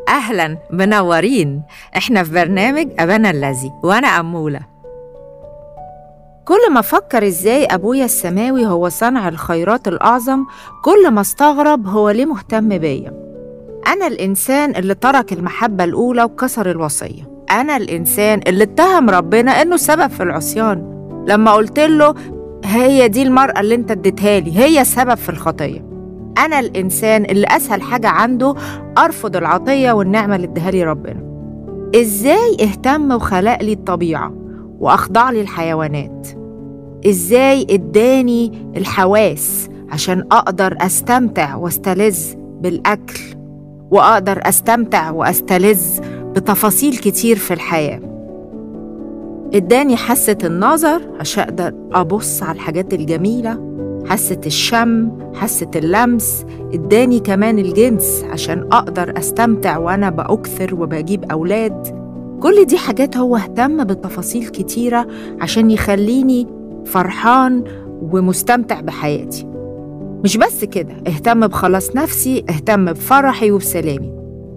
أهلا منورين إحنا في برنامج أبانا الذي وأنا أمولة كل ما أفكر إزاي أبويا السماوي هو صانع الخيرات الأعظم كل ما استغرب هو ليه مهتم بيا أنا الإنسان اللي ترك المحبة الأولى وكسر الوصية أنا الإنسان اللي اتهم ربنا إنه سبب في العصيان لما قلت له هي دي المرأة اللي انت اديتها لي هي السبب في الخطية أنا الإنسان اللي أسهل حاجة عنده أرفض العطية والنعمة اللي اديها لي ربنا إزاي اهتم وخلق لي الطبيعة وأخضع لي الحيوانات إزاي اداني الحواس عشان أقدر أستمتع واستلذ بالأكل وأقدر أستمتع وأستلذ بتفاصيل كتير في الحياة اداني حاسة النظر عشان أقدر أبص على الحاجات الجميلة حاسة الشم حاسة اللمس اداني كمان الجنس عشان أقدر أستمتع وأنا بأكثر وبجيب أولاد كل دي حاجات هو اهتم بتفاصيل كتيرة عشان يخليني فرحان ومستمتع بحياتي مش بس كده اهتم بخلاص نفسي اهتم بفرحي وبسلامي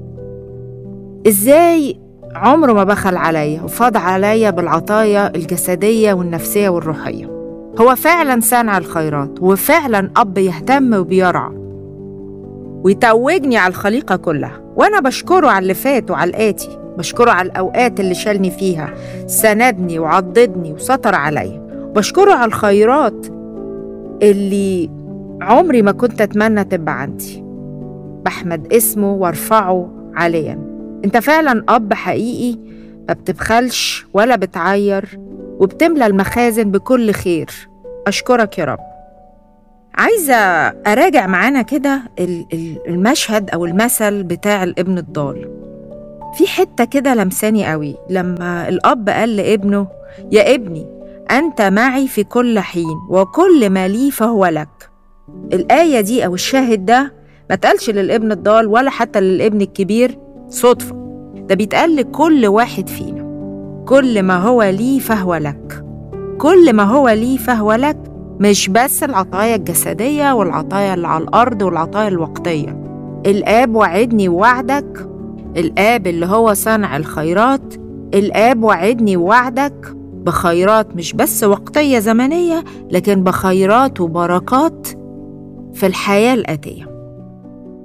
ازاي عمره ما بخل عليا وفاض عليا بالعطايا الجسدية والنفسية والروحية هو فعلا صانع الخيرات وفعلا أب يهتم وبيرعى ويتوجني على الخليقة كلها وأنا بشكره على اللي فات وعلى الآتي بشكره على الأوقات اللي شالني فيها سندني وعضدني وسطر عليا بشكره على الخيرات اللي عمري ما كنت أتمنى تبقى عندي بحمد اسمه وارفعه عاليا انت فعلا أب حقيقي ما بتبخلش ولا بتعير وبتملى المخازن بكل خير أشكرك يا رب عايزة أراجع معانا كده المشهد أو المثل بتاع الابن الضال في حتة كده لمساني قوي لما الأب قال لابنه يا ابني أنت معي في كل حين وكل ما لي فهو لك الآية دي أو الشاهد ده ما تقالش للابن الضال ولا حتى للابن الكبير صدفة ده بيتقال لكل واحد فينا كل ما هو لي فهو لك كل ما هو لي فهو لك مش بس العطايا الجسدية والعطايا اللي على الأرض والعطايا الوقتية الآب وعدني ووعدك الآب اللي هو صانع الخيرات الآب وعدني ووعدك بخيرات مش بس وقتية زمنية لكن بخيرات وبركات في الحياة الآتية